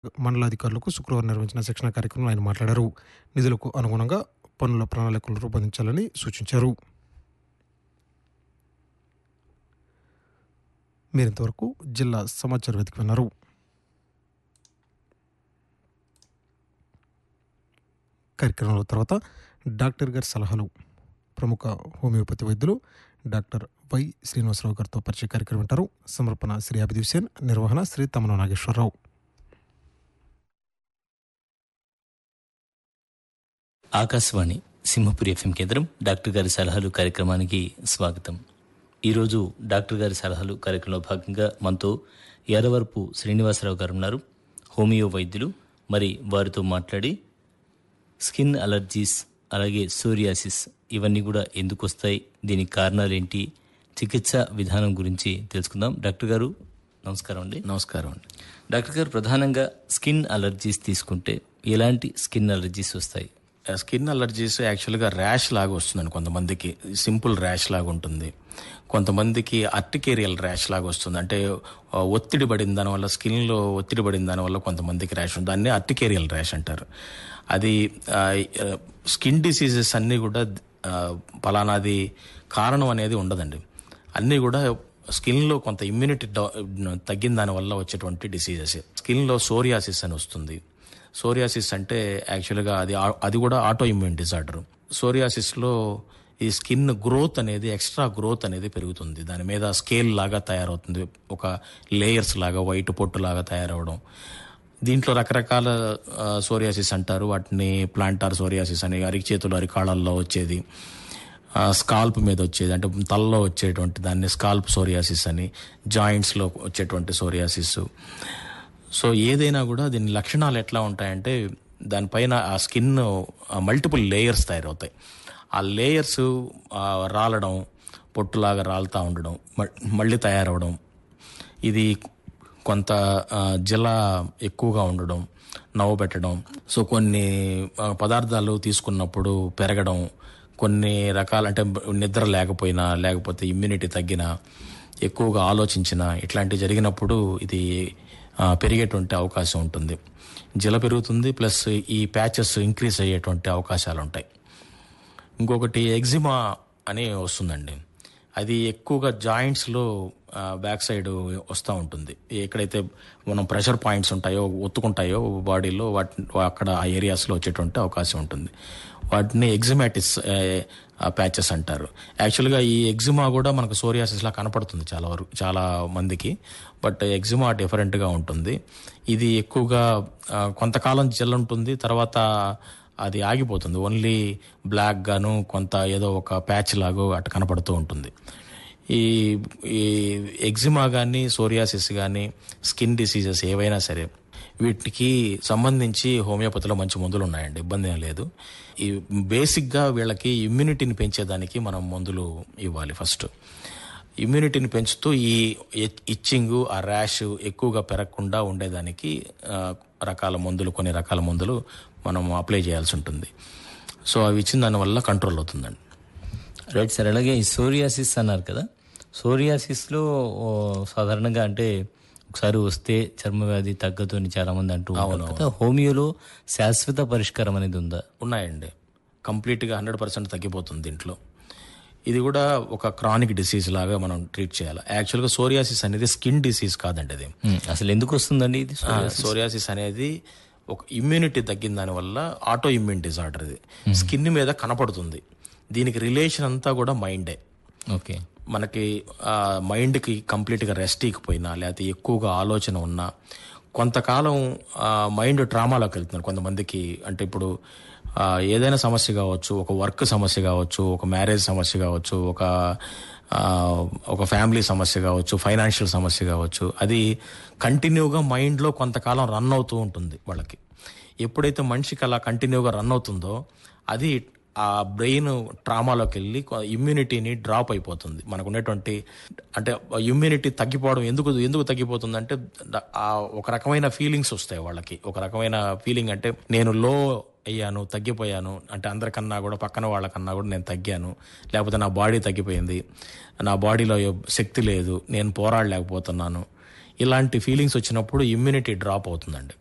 మండలాధికారులకు శుక్రవారం నిర్వహించిన శిక్షణ కార్యక్రమంలో ఆయన మాట్లాడారు నిధులకు అనుగుణంగా పనుల ప్రణాళికలు రూపొందించాలని సూచించారు మీరింతవరకు జిల్లా సమాచార వేదిక విన్నారు కార్యక్రమంలో తర్వాత డాక్టర్ గారి సలహాలు ప్రముఖ హోమియోపతి వైద్యులు డాక్టర్ వై శ్రీనివాసరావు గారితో పరిచయ కార్యక్రమం వింటారు సమర్పణ శ్రీ అభిదీప్ సేన్ నిర్వహణ శ్రీ తమన నాగేశ్వరరావు ఆకాశవాణి సింహపురి ఎఫ్ఎం కేంద్రం డాక్టర్ గారి సలహాలు కార్యక్రమానికి స్వాగతం ఈరోజు డాక్టర్ గారి సలహాలు కార్యక్రమంలో భాగంగా మనతో ఎర్రవరపు శ్రీనివాసరావు గారు ఉన్నారు హోమియో వైద్యులు మరి వారితో మాట్లాడి స్కిన్ అలర్జీస్ అలాగే సోరియాసిస్ ఇవన్నీ కూడా ఎందుకు వస్తాయి దీనికి కారణాలు ఏంటి చికిత్స విధానం గురించి తెలుసుకుందాం డాక్టర్ గారు నమస్కారం అండి నమస్కారం అండి డాక్టర్ గారు ప్రధానంగా స్కిన్ అలర్జీస్ తీసుకుంటే ఎలాంటి స్కిన్ అలర్జీస్ వస్తాయి స్కిన్ అలర్జీస్ యాక్చువల్గా ర్యాష్ లాగా వస్తుందండి కొంతమందికి సింపుల్ ర్యాష్ లాగా ఉంటుంది కొంతమందికి అర్టికేరియల్ ర్యాష్ లాగా వస్తుంది అంటే ఆ, ఒత్తిడి పడిన దానివల్ల స్కిన్లో ఒత్తిడి పడిన దానివల్ల కొంతమందికి ర్యాష్ ఉంటుంది దాన్ని అర్టికేరియల్ ర్యాష్ అంటారు అది స్కిన్ డిసీజెస్ అన్నీ కూడా ఆ, పలానాది కారణం అనేది ఉండదండి అన్నీ కూడా స్కిన్లో కొంత ఇమ్యూనిటీ తగ్గిన దాని వల్ల వచ్చేటువంటి డిసీజెస్ స్కిన్లో సోరియాసిస్ అని వస్తుంది సోరియాసిస్ అంటే యాక్చువల్గా అది ఆ- అది కూడా ఆటో ఇమ్యూన్ డిజార్డర్ సోరియాసిస్లో ఈ స్కిన్ గ్రోత్ అనేది ఎక్స్ట్రా గ్రోత్ అనేది పెరుగుతుంది దాని మీద స్కేల్ లాగా తయారవుతుంది ఒక లేయర్స్ లాగా వైట్ పొట్టు లాగా తయారవడం దీంట్లో రకరకాల ఆ, సోరియాసిస్ అంటారు వాటిని ప్లాంటార్ సోరియాసిస్ అని అరిచేతులు అరికాళ్ళల్లో వచ్చేది ఆ, స్కాల్ప్ మీద వచ్చేది అంటే తలలో వచ్చేటువంటి దాన్ని స్కాల్ప్ సోరియాసిస్ అని జాయింట్స్లో వచ్చేటువంటి సోరియాసిస్ సో ఏదైనా కూడా దీని లక్షణాలు ఎట్లా ఉంటాయంటే దానిపైన ఆ స్కిన్ మల్టిపుల్ లేయర్స్ తయారవుతాయి ఆ లేయర్స్ రాలడం పొట్టులాగా రాలుతూ ఉండడం మ- మళ్ళీ తయారవడం ఇది కొంత ఆ, జల ఎక్కువగా ఉండడం నవ్వు పెట్టడం సో కొన్ని ఆ, పదార్థాలు తీసుకున్నప్పుడు పెరగడం కొన్ని రకాల అంటే నిద్ర లేకపోయినా లేకపోతే ఇమ్యూనిటీ తగ్గినా ఎక్కువగా ఆలోచించిన ఇట్లాంటివి జరిగినప్పుడు ఇది ఆ, పెరిగేటువంటి అవకాశం ఉంటుంది జల పెరుగుతుంది ప్లస్ ఈ ప్యాచెస్ ఇంక్రీజ్ అయ్యేటువంటి అవకాశాలు ఉంటాయి ఇంకొకటి ఎగ్జిమా అని వస్తుందండి అది ఎక్కువగా జాయింట్స్లో బ్యాక్ సైడ్ వస్తూ ఉంటుంది ఎక్కడైతే మనం ప్రెషర్ పాయింట్స్ ఉంటాయో ఒత్తుకుంటాయో బాడీలో వాటి అక్కడ ఆ ఏరియాస్లో వచ్చేటువంటి అవకాశం ఉంటుంది వాటిని ఎగ్జిమాటిస్ ప్యాచెస్ అంటారు యాక్చువల్గా ఈ ఎగ్జిమా కూడా మనకు సోరియాసిస్లా కనపడుతుంది చాలా వరకు చాలా మందికి బట్ ఎగ్జిమా డిఫరెంట్గా ఉంటుంది ఇది ఎక్కువగా ఆ, కొంతకాలం జెల్ ఉంటుంది తర్వాత అది ఆగిపోతుంది ఓన్లీ బ్లాక్ గాను కొంత ఏదో ఒక ప్యాచ్ లాగో అటు కనపడుతూ ఉంటుంది ఈ ఈ ఎగ్జిమా కానీ సోరియాసిస్ కానీ స్కిన్ డిసీజెస్ ఏవైనా సరే వీటికి సంబంధించి హోమియోపతిలో మంచి మందులు ఉన్నాయండి ఇబ్బంది ఏం లేదు ఈ బేసిక్గా వీళ్ళకి ఇమ్యూనిటీని పెంచేదానికి మనం మందులు ఇవ్వాలి ఫస్ట్ ఇమ్యూనిటీని పెంచుతూ ఈ ఇచ్చింగ్ ఆ ర్యాష్ ఎక్కువగా పెరగకుండా ఉండేదానికి ఆ, రకాల మందులు కొన్ని రకాల మందులు మనం అప్లై చేయాల్సి ఉంటుంది సో అవి ఇచ్చిన దానివల్ల కంట్రోల్ అవుతుందండి రైట్ సార్ అలాగే ఈ సోరియాసిస్ అన్నారు కదా సోరియాసిస్లో ఓ, సాధారణంగా అంటే ఒకసారి వస్తే చర్మ వ్యాధి తగ్గదు అని చాలా మంది అంటూ ఉంటారు కదా హోమియోలో శాశ్వత పరిష్కారం అనేది ఉందా ఉన్నాయండి కంప్లీట్గా హండ్రెడ్ పర్సెంట్ తగ్గిపోతుంది దీంట్లో ఇది కూడా ఒక క్రానిక్ డిసీజ్ లాగా మనం ట్రీట్ చేయాలి యాక్చువల్గా సోరియాసిస్ అనేది స్కిన్ డిసీజ్ కాదండి అది ఉమ్, అసలు ఎందుకు వస్తుందండి ఇది సోరియాసిస్ అనేది ఒక ఇమ్యూనిటీ తగ్గిన దాని వల్ల ఆటో ఇమ్యూన్ డిజార్డర్ ఇది స్కిన్ మీద కనపడుతుంది దీనికి రిలేషన్ అంతా కూడా మైండే ఓకే మనకి ఆ, మైండ్కి కంప్లీట్గా రెస్ట్ ఇకపోయినా లేకపోతే ఎక్కువగా ఆలోచన ఉన్నా కొంతకాలం ఆ, మైండ్ ట్రామాలోకి వెళ్తున్నారు కొంతమందికి అంటే ఇప్పుడు ఆ, ఏదైనా సమస్య కావచ్చు ఒక వర్క్ సమస్య కావచ్చు ఒక మ్యారేజ్ సమస్య కావచ్చు ఒక ఆ, ఒక ఫ్యామిలీ సమస్య కావచ్చు ఫైనాన్షియల్ సమస్య కావచ్చు అది కంటిన్యూగా మైండ్లో కొంతకాలం రన్ అవుతూ ఉంటుంది వాళ్ళకి ఎప్పుడైతే మనిషికి అలా కంటిన్యూగా రన్ అవుతుందో అది ఆ బ్రెయిన్ ట్రామాలోకి వెళ్ళి ఇమ్యూనిటీని డ్రాప్ అయిపోతుంది మనకు ఉన్నటువంటి అంటే ఇమ్యూనిటీ తగ్గిపోవడం ఎందుకు ఎందుకు తగ్గిపోతుంది అంటే ఆ ఒక రకమైన ఫీలింగ్స్ వస్తాయి వాళ్ళకి ఒక రకమైన ఫీలింగ్ అంటే నేను లో అయ్యాను తగ్గిపోయాను అంటే అందరికన్నా కూడా పక్కన వాళ్ళకన్నా కూడా నేను తగ్గాను లేకపోతే నా బాడీ తగ్గిపోయింది నా బాడీలో శక్తి లేదు నేను పోరాడలేకపోతున్నాను ఇలాంటి ఫీలింగ్స్ వచ్చినప్పుడు ఇమ్యూనిటీ డ్రాప్ అవుతుందండి